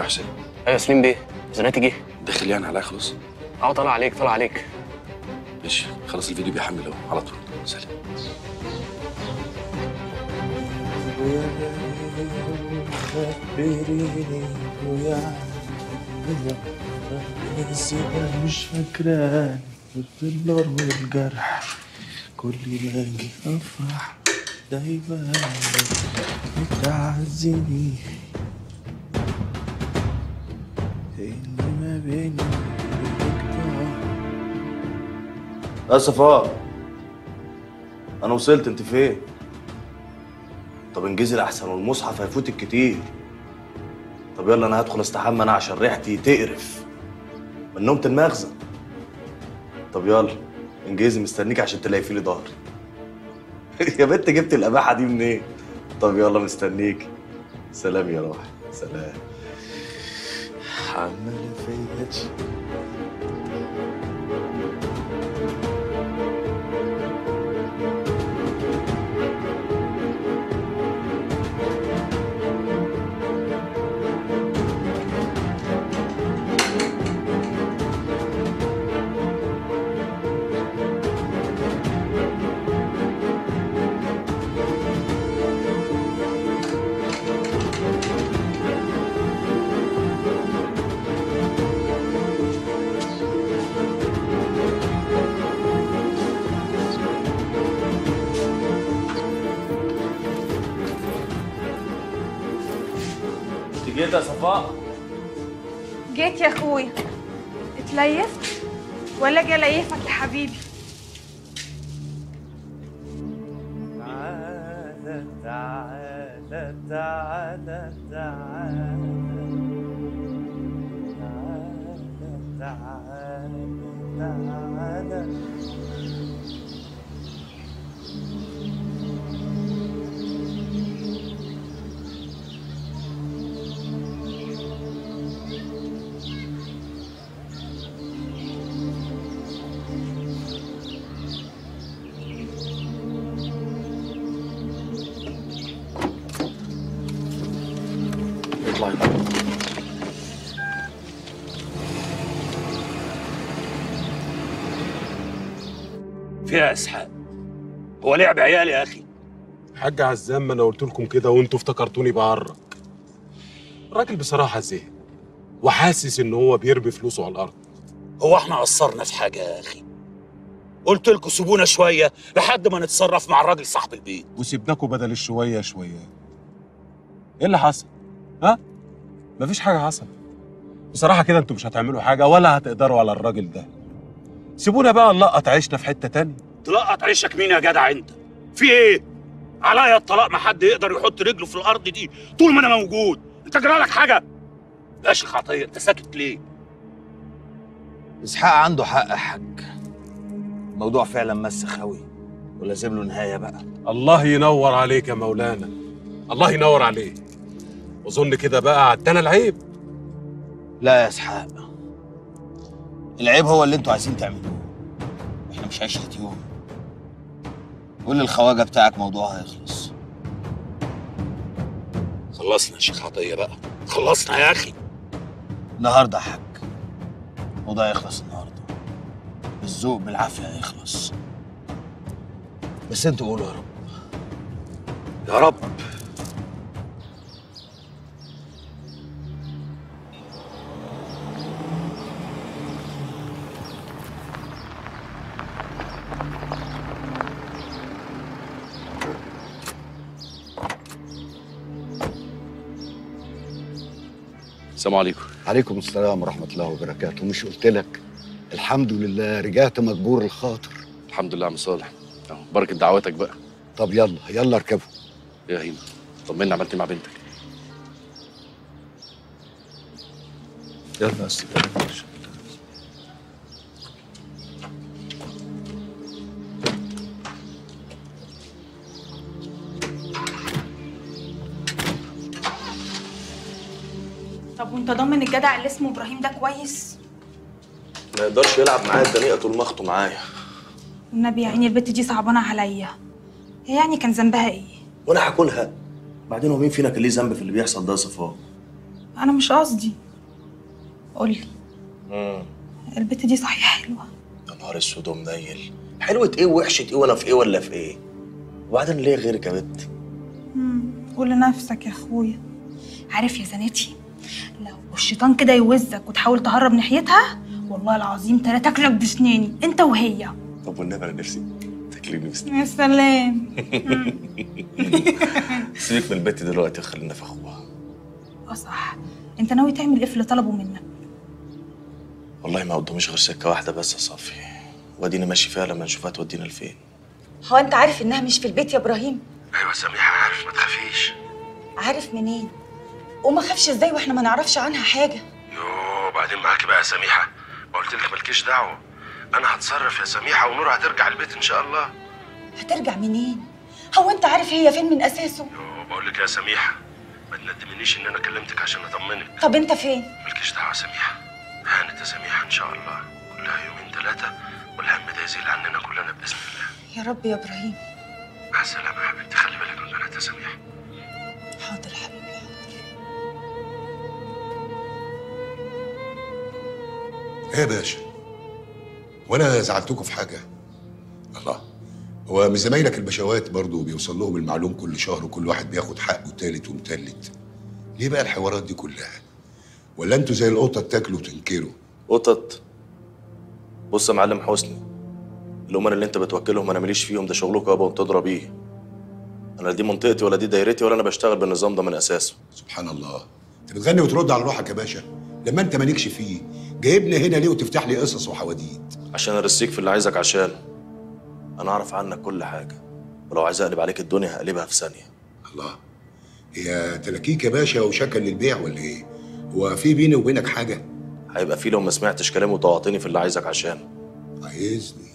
حسين ايوه سليم بيه زناتي جه داخل يعني عليا خلاص اه طلع عليك طلع عليك ماشي خلاص الفيديو بيحمل اهو على طول سلام مش فاكران النار والجرح كل ما اجي افرح دايما بتعزني اللي ما بيني وبينك يا صفاء انا وصلت انت فين طب انجزي الاحسن والمصحف هيفوتك كتير طب يلا انا هدخل استحمى انا عشان ريحتي تقرف من نومة المخزن طب يلا انجزي مستنيك عشان تلاقي لي ظهري يا بنت جبت القباحه دي منين طب يلا مستنيك سلام يا روحي سلام عمالة فيا انت جيت يا صفاء جيت يا اخويا اتليفت ولا اجي اليفك يا حبيبي تعالى تعالى تعالى تعالى تعالى تعالى تعالى اطلعي فيها اسحاق هو لعب عيال يا اخي حاج عزام ما انا قلت لكم كده وانتوا افتكرتوني بعرق الراجل بصراحه زهق وحاسس ان هو بيرمي فلوسه على الارض هو احنا قصرنا في حاجه يا اخي قلت لكم سيبونا شويه لحد ما نتصرف مع الراجل صاحب البيت وسيبناكوا بدل الشويه شويه ايه اللي حصل ها مفيش حاجه حصلت بصراحه كده انتوا مش هتعملوا حاجه ولا هتقدروا على الراجل ده سيبونا بقى نلقط عيشنا في حته تانية تلقط عيشك مين يا جدع انت في ايه عليا الطلاق ما حد يقدر يحط رجله في الارض دي طول ما انا موجود انت جرالك حاجه يا شيخ عطيه انت ساكت ليه اسحاق عنده حق يا حاج الموضوع فعلا مسخ قوي ولازم له نهايه بقى الله ينور عليك يا مولانا الله ينور عليك واظن كده بقى عدنا العيب لا يا اسحاق العيب هو اللي انتوا عايزين تعملوه احنا مش عشرة يوم قول للخواجه بتاعك موضوعها هيخلص خلصنا يا شيخ عطيه بقى خلصنا يا اخي النهارده يا حاج الموضوع يخلص النهارده بالذوق بالعافيه هيخلص بس انتوا قولوا يا رب يا رب السلام عليكم عليكم السلام ورحمة الله وبركاته مش قلت لك الحمد لله رجعت مجبور الخاطر الحمد لله يا عم صالح أهو، بركه دعواتك بقى طب يلا يلا اركبوا يا هيما طمنا عملت إيه مع بنتك يلا يا استاذ طب وانت ضامن الجدع اللي اسمه ابراهيم ده كويس ما يقدرش يلعب معايا الدنيا طول ما اخته معايا والنبي يا عيني البت دي صعبانه عليا هي يعني كان ذنبها ايه وانا هكونها بعدين هو مين فينا كان ليه ذنب في اللي بيحصل ده يا صفاء انا مش قصدي قولي امم البت دي صحيح حلوه يا نهار اسود ومنيل حلوة ايه ووحشة ايه وانا في ايه ولا في ايه؟ وبعدين ليه غيرك يا بت؟ مم، قول لنفسك يا اخويا عارف يا زناتي لو الشيطان كده يوزك وتحاول تهرب ناحيتها والله العظيم تلا تاكلك بسناني انت وهي طب والنبي انا نفسي تكلمني بسنين يا سلام سيبك من البت دلوقتي وخلينا في اخوها اه صح انت ناوي تعمل ايه في اللي طلبه منك والله ما قداميش غير سكة واحدة بس يا صافي واديني ماشي فيها لما نشوفها تودينا لفين هو انت عارف انها مش في البيت يا ابراهيم ايوه سميحة عارف ما تخافيش عارف منين وما خافش ازاي واحنا ما نعرفش عنها حاجه يوه بعدين معاكي بقى يا سميحة ما قلت لك مالكيش دعوة أنا هتصرف يا سميحة ونور هترجع البيت إن شاء الله هترجع منين هو انت عارف هي فين من اساسه يوه بقول لك يا سميحة ما تندمنيش إن أنا كلمتك عشان أطمنك طب انت فين مالكيش دعوة يا سميحة هانت يا سميحة إن شاء الله كلها يومين ثلاثة والهم ده يزيل عننا كلنا بإذن الله يا رب يا ابراهيم مع السلامة يا حبيبتي خلي بالك من البنات يا سميحة حاضر حبيبي ايه يا باشا وانا زعلتكم في حاجه الله هو من زمايلك البشوات برضه بيوصل لهم المعلوم كل شهر وكل واحد بياخد حقه تالت ومتلت ليه بقى الحوارات دي كلها ولا انتوا زي القطط تاكلوا وتنكروا قطط بص يا معلم حسني الأمر اللي انت بتوكلهم انا ماليش فيهم ده شغلكم يابا وانت تضرب بيه انا لا دي منطقتي ولا دي دايرتي ولا انا بشتغل بالنظام ده من اساسه سبحان الله انت بتغني وترد على روحك يا باشا لما انت مالكش فيه جايبني هنا ليه وتفتح لي قصص وحواديت عشان ارسيك في اللي عايزك عشانه انا اعرف عنك كل حاجه ولو عايز اقلب عليك الدنيا هقلبها في ثانيه الله هي تلاكيك يا باشا وشكل للبيع ولا ايه هو في بيني وبينك حاجه هيبقى في لو ما سمعتش كلامي وطوعتني في اللي عايزك عشانه عايزني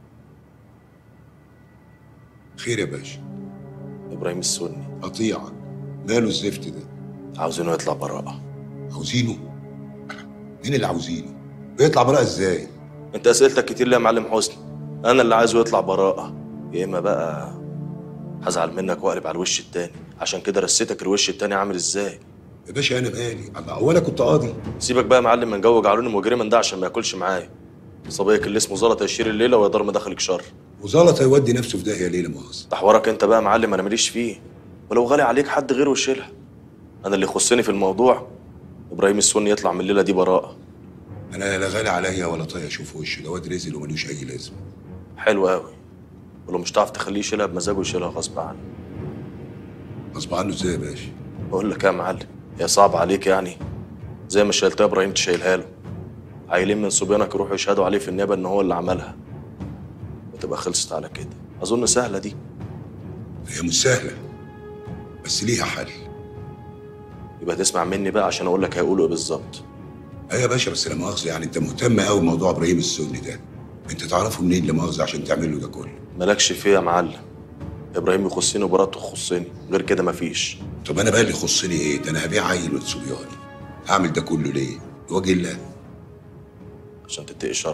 خير يا باشا ابراهيم السني قطيعا ماله الزفت ده عاوزينه يطلع براءه عاوزينه مين اللي عاوزينه بيطلع براءه ازاي انت اسئلتك كتير ليه يا معلم حسني انا اللي عايزه يطلع براءه يا اما بقى هزعل منك واقلب على الوش التاني عشان كده رسيتك الوش التاني عامل ازاي يا باشا انا مالي الله هو انا كنت قاضي سيبك بقى يا معلم من جو جعلوني مجرما ده عشان ما ياكلش معايا صبيك اللي اسمه زلط يشير الليله ويا دار ما دخلك شر وزلط هيودي نفسه في داهيه ليه لا مؤاخذه ده حوارك انت بقى يا معلم انا ماليش فيه ولو غالي عليك حد غيره يشيلها انا اللي يخصني في الموضوع ابراهيم السني يطلع من الليله دي براءه انا لا غالي عليا ولا طايق اشوف وشه ده واد رزل وملوش اي لازمه حلو قوي ولو مش هتعرف تخليه يشيلها بمزاجه يشيلها غصب عنه غصب عنه ازاي يا باشا بقول لك يا معلم هي صعبة عليك يعني زي ما شيلتها ابراهيم تشيلها له عيلين من صبيانك يروحوا يشهدوا عليه في النيابة ان هو اللي عملها وتبقى خلصت على كده اظن سهلة دي هي مش سهله بس ليها حل يبقى تسمع مني بقى عشان اقول لك هيقولوا ايه بالظبط ايوه يا باشا بس لا مؤاخذه يعني انت مهتم قوي بموضوع ابراهيم السني ده انت تعرفه منين لا مؤاخذه عشان تعمل له ده كله مالكش فيه يا معلم ابراهيم يخصني وبراءته تخصني غير كده مفيش طب انا بقى اللي يخصني ايه ده انا هبيع عيل واد صبياني هعمل ده كله ليه لوجه الله عشان تتقي شري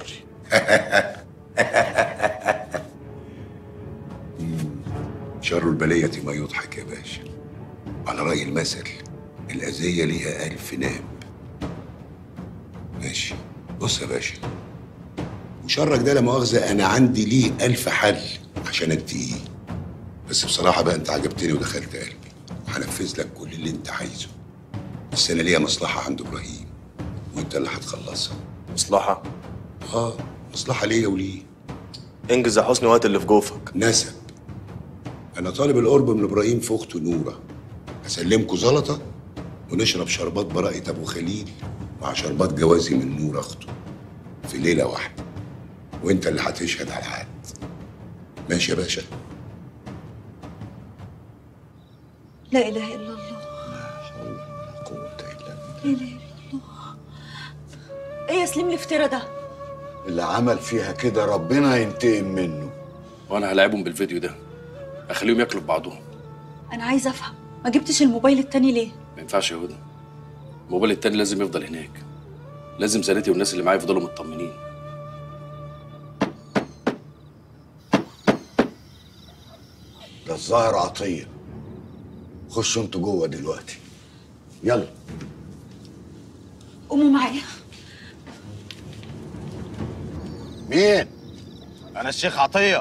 شر البلية ما يضحك يا باشا على رأي المثل الأذية ليها ألف ناب ماشي بص يا باشا وشرك ده لا مؤاخذة أنا عندي ليه ألف حل عشان أنتهيه بس بصراحة بقى أنت عجبتني ودخلت قلبي وهنفذ لك كل اللي أنت عايزه بس أنا ليا مصلحة عند إبراهيم وأنت اللي هتخلصها مصلحة آه مصلحة ليا وليه انجز يا حسني وقت اللي في جوفك نسب انا طالب القرب من ابراهيم في اخته نوره هسلمكوا زلطه ونشرب شربات براءة ابو خليل مع شربات جوازي من نور اخته في ليله واحده وانت اللي هتشهد على العقد ماشي يا باشا لا اله الا الله لا اله الا الله ايه يا سليم الافتراء ده اللي عمل فيها كده ربنا ينتقم منه وانا هلاعبهم بالفيديو ده اخليهم ياكلوا ببعضهم انا عايزه افهم ما جبتش الموبايل التاني ليه ما ينفعش يا هدى الموبايل التاني لازم يفضل هناك لازم زناتي والناس اللي معايا يفضلوا مطمنين ده الظاهر عطيه خشوا انتوا جوه دلوقتي يلا قوموا معايا مين؟ أنا الشيخ عطية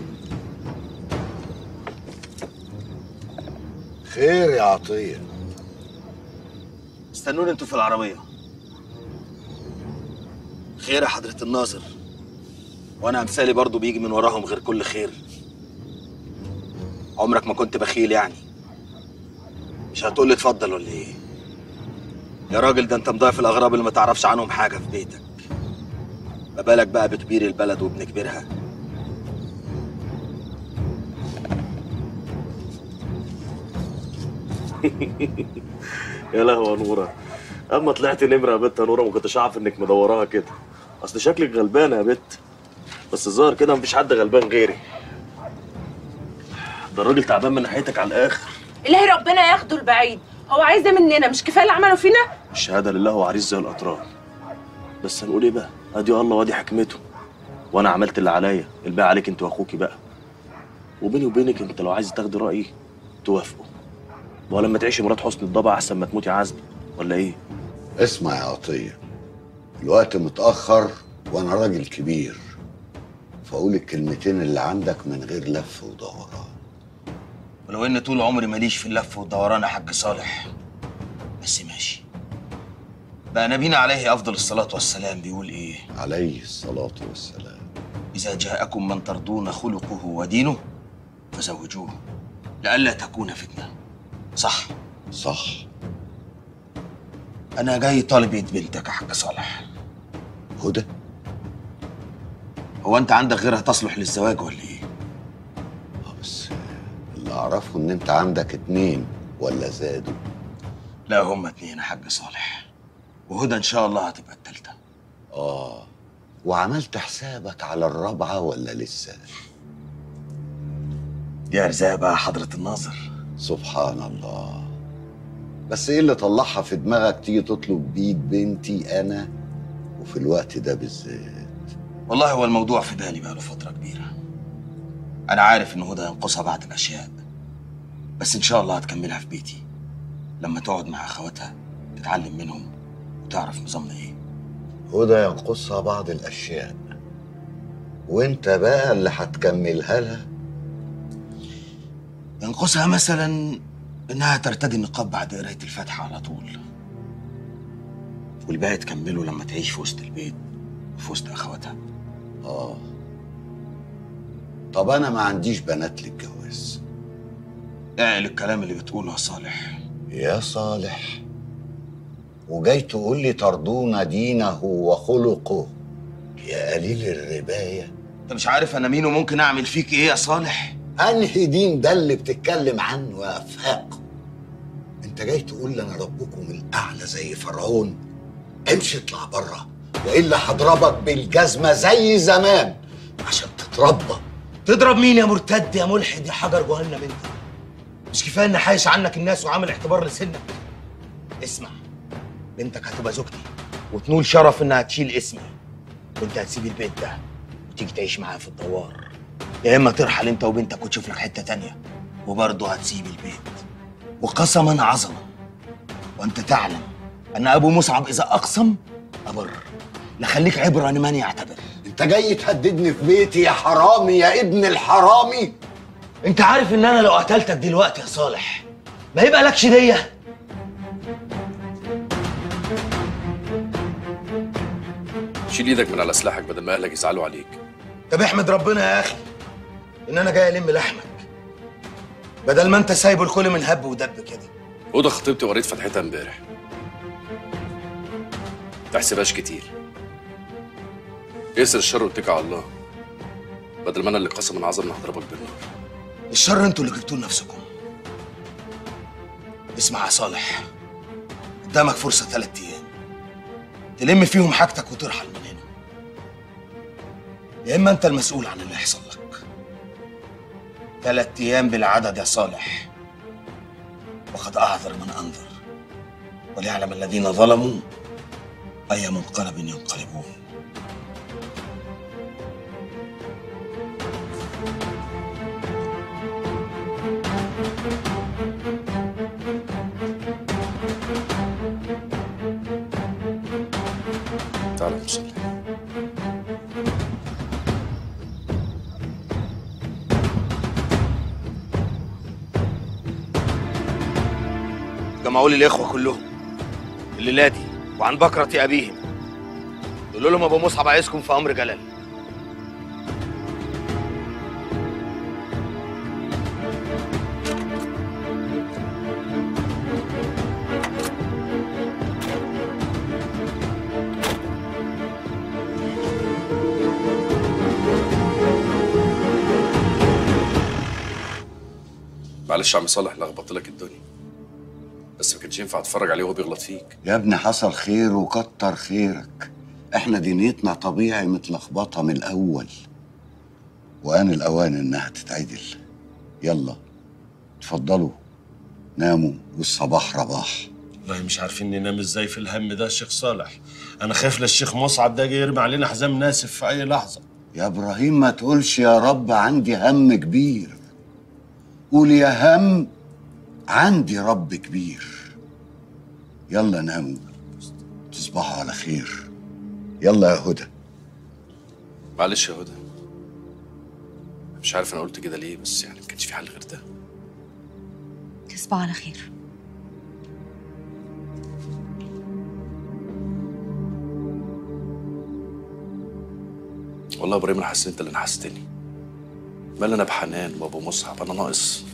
خير يا عطيه استنوني انتوا في العربية خير يا حضرة الناظر وأنا أمثالي برضو بيجي من وراهم غير كل خير عمرك ما كنت بخيل يعني مش هتقول لي اتفضل ولا ايه يا راجل ده انت مضيف الاغراب اللي ما تعرفش عنهم حاجه في بيتك ما بالك بقى بكبير البلد وابن كبيرها يا لهوي يا نوره اما طلعت نمره يا بت يا نوره ما كنتش عارف انك مدوراها كده اصل شكلك غلبانه يا بت بس الظاهر كده مفيش حد غلبان غيري ده الراجل تعبان من ناحيتك على الاخر إلهي ربنا ياخده البعيد هو عايز ايه مننا مش كفايه اللي عمله فينا الشهاده لله هو عريس زي الاطراف بس هنقول ايه بقى ادي الله وادي حكمته وانا عملت اللي عليا الباقي عليك انت واخوكي بقى وبيني وبينك انت لو عايز تاخدي رايي توافقوا ولما تعيشي مرات حسن الضبع احسن ما تموتي عزب ولا ايه اسمع يا عطيه الوقت متاخر وانا راجل كبير فاقول الكلمتين اللي عندك من غير لف ودوران ولو ان طول عمري ماليش في اللف والدوران يا حاج صالح بس ماشي بقى نبينا عليه افضل الصلاه والسلام بيقول ايه عليه الصلاه والسلام اذا جاءكم من ترضون خلقه ودينه فزوجوه لئلا تكون فتنه صح صح انا جاي طالب ايد بنتك يا حاج صالح هدى هو انت عندك غيرها تصلح للزواج ولا ايه بس اللي اعرفه ان انت عندك اتنين ولا زادوا لا هما اتنين يا حاج صالح وهدى ان شاء الله هتبقى التالتة اه وعملت حسابك على الرابعه ولا لسه دي ارزاق بقى حضره الناظر سبحان الله بس ايه اللي طلعها في دماغك تيجي تطلب بيد بنتي انا وفي الوقت ده بالذات والله هو الموضوع في بالي بقاله فترة كبيرة أنا عارف إن هدى ينقصها بعض الأشياء بس إن شاء الله هتكملها في بيتي لما تقعد مع أخواتها تتعلم منهم وتعرف نظامنا إيه هدى ينقصها بعض الاشياء وانت بقى اللي هتكملها لها ينقصها مثلا إنها ترتدي النقاب بعد قراية الفاتحة على طول والباقي تكمله لما تعيش في وسط البيت وفي وسط أخواتها اه طب انا ما عنديش بنات للجواز اعقل الكلام اللي بتقوله يا صالح يا صالح وجاي تقول لي ترضون دينه وخلقه يا قليل الرباية انت مش عارف انا مين وممكن اعمل فيك ايه يا صالح انهي دين ده اللي بتتكلم عنه يا افاق انت جاي تقول لي انا ربكم الاعلى زي فرعون امشي اطلع بره والا هضربك بالجزمه زي زمان عشان تتربى تضرب مين يا مرتد يا ملحد يا حجر جهنم انت مش كفايه ان حايش عنك الناس وعامل اختبار لسنك اسمع بنتك هتبقى زوجتي وتنول شرف انها تشيل اسمي وانت هتسيب البيت ده وتيجي تعيش معايا في الدوار يا اما ترحل انت وبنتك وتشوف لك حته تانية وبرضه هتسيب البيت وقسما عظما وانت تعلم ان ابو مصعب اذا اقسم ابر لخليك عبره لمن يعتبر انت جاي تهددني في بيتي يا حرامي يا ابن الحرامي انت عارف ان انا لو قتلتك دلوقتي يا صالح ما يبقى لكش ديه شيل ايدك من على سلاحك بدل ما اهلك يزعلوا عليك طب احمد ربنا يا اخي ان انا جاي الم لحمك بدل ما انت سايبه الكل من هب ودب كده اوضه خطيبتي وريت فتحتها امبارح تحسبهاش كتير يسر الشر واتكل على الله بدل ما انا اللي قسما عظم هضربك بالنار الشر انتوا اللي جبتوه لنفسكم اسمع يا صالح قدامك فرصة ثلاث أيام تلم فيهم حاجتك وترحل من هنا يا إما أنت المسؤول عن اللي يحصل لك ثلاث أيام بالعدد يا صالح وقد أعذر من أنذر وليعلم الذين ظلموا أي منقلب ينقلبون جمعوا لي الاخوه كلهم الليله دي وعن بكره ابيهم قولوا لهم ابو مصعب عايزكم في امر جلال معلش يا عم صالح لخبطت لك الدنيا بس ما كانش ينفع اتفرج عليه وهو بيغلط فيك يا ابني حصل خير وكتر خيرك احنا دنيتنا طبيعي متلخبطه من الاول وان الاوان انها تتعدل يلا اتفضلوا ناموا والصباح رباح والله مش عارفين ننام ازاي في الهم ده يا شيخ صالح انا خايف للشيخ مصعب ده جاي يرمي علينا حزام ناسف في اي لحظه يا ابراهيم ما تقولش يا رب عندي هم كبير قول يا هم عندي رب كبير يلا ناموا تصبحوا على خير يلا يا هدى معلش يا هدى مش عارف انا قلت كده ليه بس يعني ما كانش في حل غير ده تصبح على خير والله يا ابراهيم انا حسيت انت اللي نحستني مال انا بحنان وابو مصعب انا ناقص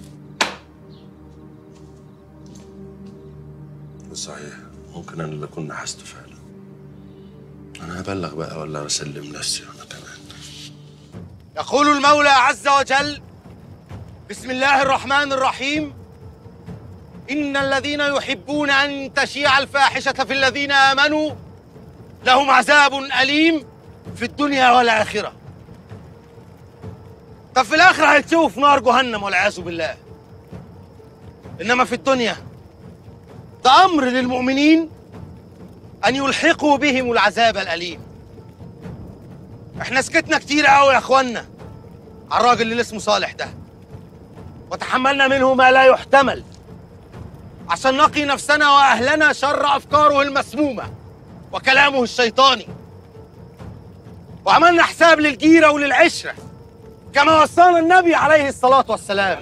صحيح ممكن انا اللي اكون نحست فعلا انا هبلغ بقى ولا اسلم نفسي انا كمان يقول المولى عز وجل بسم الله الرحمن الرحيم إن الذين يحبون أن تشيع الفاحشة في الذين آمنوا لهم عذاب أليم في الدنيا والآخرة طب في الآخرة هيتسووا في نار جهنم والعياذ بالله إنما في الدنيا ده أمر للمؤمنين أن يلحقوا بهم العذاب الأليم احنا سكتنا كتير قوي يا اخوانا على الراجل اللي اسمه صالح ده وتحملنا منه ما لا يحتمل عشان نقي نفسنا واهلنا شر افكاره المسمومه وكلامه الشيطاني وعملنا حساب للجيره وللعشره كما وصانا النبي عليه الصلاه والسلام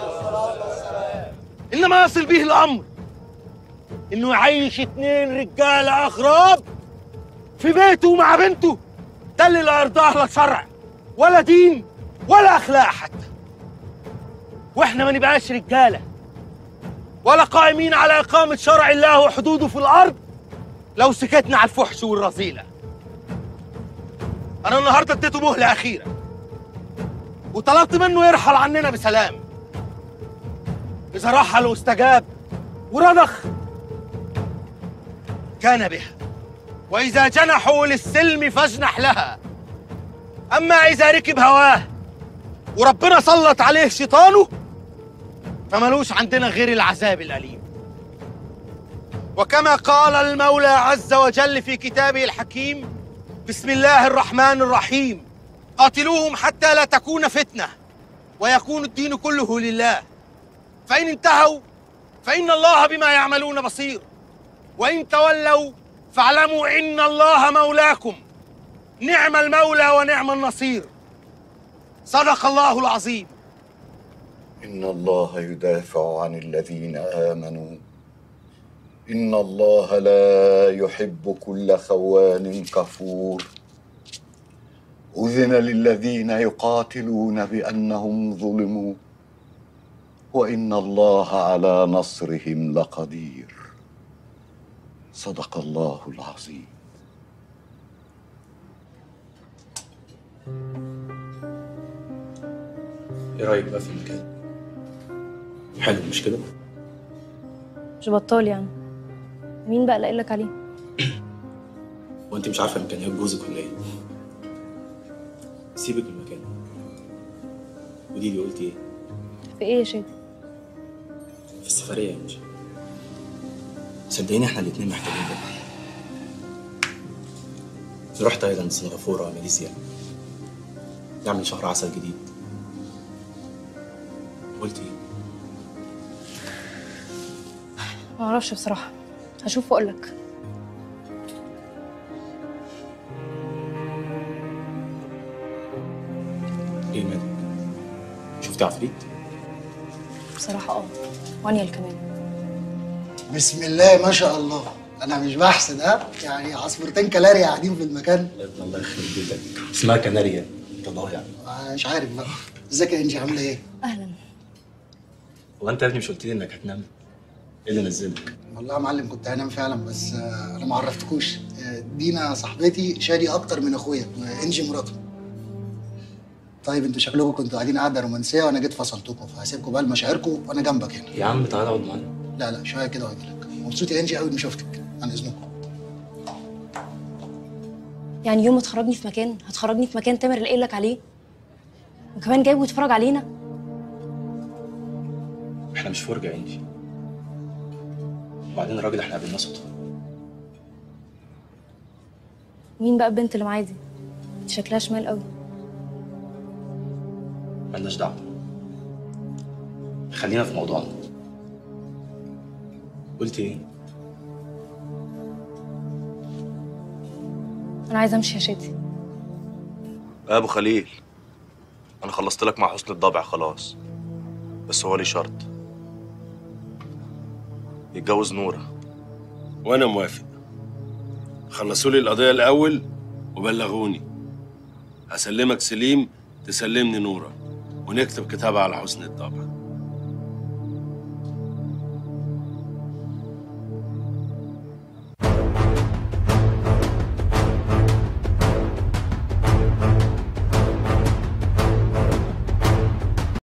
انما يصل به الامر انه يعيش اتنين رجاله اغراب في بيته مع بنته ده اللي لا يرضاه لا شرع ولا دين ولا اخلاق حتى واحنا ما نبقاش رجاله ولا قائمين على اقامه شرع الله وحدوده في الارض لو سكتنا على الفحش والرذيله انا النهارده اديته مهله اخيره وطلبت منه يرحل عننا بسلام اذا رحل واستجاب ورضخ كان بها وإذا جنحوا للسلم فاجنح لها أما إذا ركب هواه وربنا سلط عليه شيطانه فملوش عندنا غير العذاب الأليم وكما قال المولى عز وجل في كتابه الحكيم بسم الله الرحمن الرحيم قاتلوهم حتى لا تكون فتنة ويكون الدين كله لله فإن انتهوا فإن الله بما يعملون بصير وإن تولوا فاعلموا ان الله مولاكم نعم المولى ونعم النصير صدق الله العظيم إن الله يدافع عن الذين آمنوا إن الله لا يحب كل خوان كفور أذن للذين يقاتلون بأنهم ظلموا وإن الله على نصرهم لقدير صدق الله العظيم ايه رايك بقى في المكان حلو مش كده مش بطال يعني مين بقى اللي قايل لك عليه وانت مش عارفه امكانيات جوزك ولا ايه سيبك من المكان ودي دي قلت ايه في ايه يا شادي في السفريه يا مش صدقيني احنا الاتنين محتاجين ده نروح تايلاند سنغافوره ماليزيا نعمل شهر عسل جديد قلت ايه ما اعرفش بصراحه هشوف واقول لك ايه مالك شفتي عفريت بصراحه اه وانيل كمان بسم الله ما شاء الله انا مش بحسد ها يعني عصفورتين كلاري قاعدين في المكان الله يخرب بيتك اسمها كناريا انت ضايع مش عارف بقى ازيك يا انجي عامله ايه اهلا هو انت يا ابني مش قلت لي انك هتنام؟ ايه اللي نزلك؟ والله يا معلم كنت هنام فعلا بس آه، انا ما عرفتكوش آه، دينا صاحبتي شادي اكتر من اخويا وانجي مراته طيب انتوا شكلكم كنتوا قاعدين قاعده رومانسيه وانا جيت فصلتكم فهسيبكم بقى لمشاعركم وانا جنبك هنا يا عم تعالى اقعد معانا لا لا شويه كده واجي لك مبسوط يا انجي قوي اني شفتك عن اذنكم يعني يوم ما تخرجني في مكان هتخرجني في مكان تامر اللي قايل لك عليه وكمان جايب ويتفرج علينا احنا مش فرجه يا انجي وبعدين الراجل احنا قابلناه صدفه مين بقى البنت اللي معايا دي دي شكلها شمال قوي مالناش دعوه خلينا في موضوعنا قلت ايه؟ انا عايزه امشي يا شادي يا ابو خليل انا خلصت لك مع حسن الضبع خلاص بس هو لي شرط يتجوز نوره وانا موافق خلصوا لي القضيه الاول وبلغوني هسلمك سليم تسلمني نوره ونكتب كتاب على حسن الطبع